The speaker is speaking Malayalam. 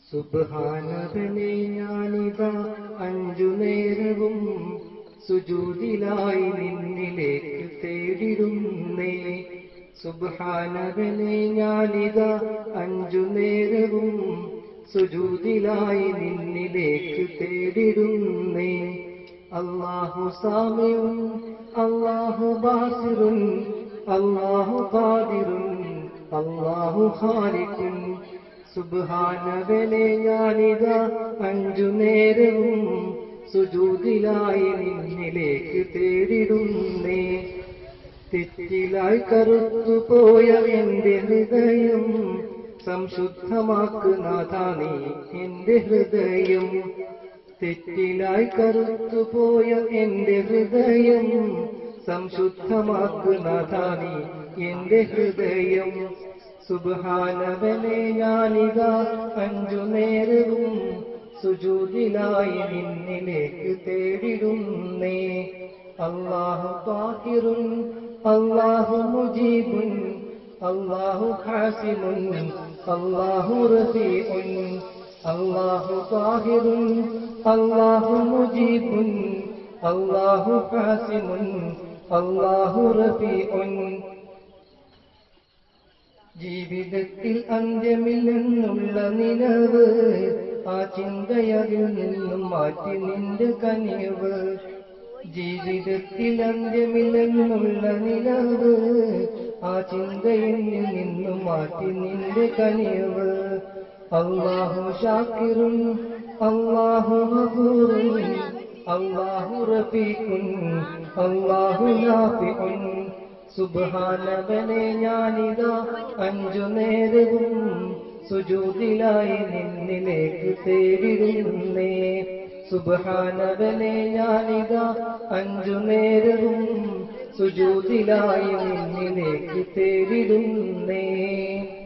സുബ്ഹാനവനെ ഞാനിതാ അഞ്ചു നേരവും സുജൂതിലായി നിന്നിലേക്ക് തേടിടുന്നേ സുബ്ഹാനവനെ ഞാനിതാ അഞ്ചു നേരവും സുജൂതിലായി നിന്നിലേക്ക് തേടിടുന്നേ അല്ലാഹു സാമിയും അല്ലാഹു ബാസിറുൻ അല്ലാഹു ഖാദിറുൻ അല്ലാഹു ഖാലിഖുൻ സുബ്ഹാനവനെ ഞാനിതാ അഞ്ചു നേരവും സുജൂതിലായി നിന്നിലേക്ക് തേടിടുന്നേ തെറ്റിലായി കറുത്തുപോയ എന്റെ ഹൃദയം സംശുദ്ധമാക്ക് നാഥാ നീ എന്റെ ഹൃദയം തെറ്റിലായി കറുത്തുപോയ എന്റെ ഹൃദയം സംശുദ്ധമാക്ക് നാഥാ നീ എന്റെ ഹൃദയം സുബ്ഹാനവനെ ഞാനിതാ അഞ്ചു നേരവും സുജൂതിലായി നിന്നിലേക്ക് തേടിടുന്നേ അല്ലാഹു താഹിറുൻ അല്ലാഹു മുജീബുൻ അല്ലാഹു ഹാസിമുൻ അല്ലാഹു റഫീഉൻ അല്ലാഹു താഹിറുൻ അല്ലാഹു മുജീബുൻ അല്ലാഹു ഹാസിമുൻ അല്ലാഹു റഫീഉൻ ജീവിതത്തിൽ അന്ത്യമില്ലെന്നുള്ള നിലവ് ആ ചിന്തയതിൽ നിന്നും മാറ്റി നിന്റെ കനിവ് ജീവിതത്തിൽ അന്ത്യമില്ലെന്നുള്ള നിലവ് ആ ചിന്തയിൽ നിന്നും മാറ്റി നിന്റെ കനിവ് അള്ളാഹു ഷാക്കിറുൻ അള്ളാഹു ഗഫൂറുൻ അള്ളാഹു റഫീഖുൻ അള്ളാഹു നാഫിഉൻ സുബ്ഹാനവനെ ഞാനിതാ അഞ്ചു നേരവും സുജൂതിലായി നിന്നിലേക്ക് തേടിടുന്നേ സുബ്ഹാനവനെ ഞാനിതാ അഞ്ചു നേരവും സുജൂതിലായി നിന്നിലേക്ക് തേടിടുന്നേ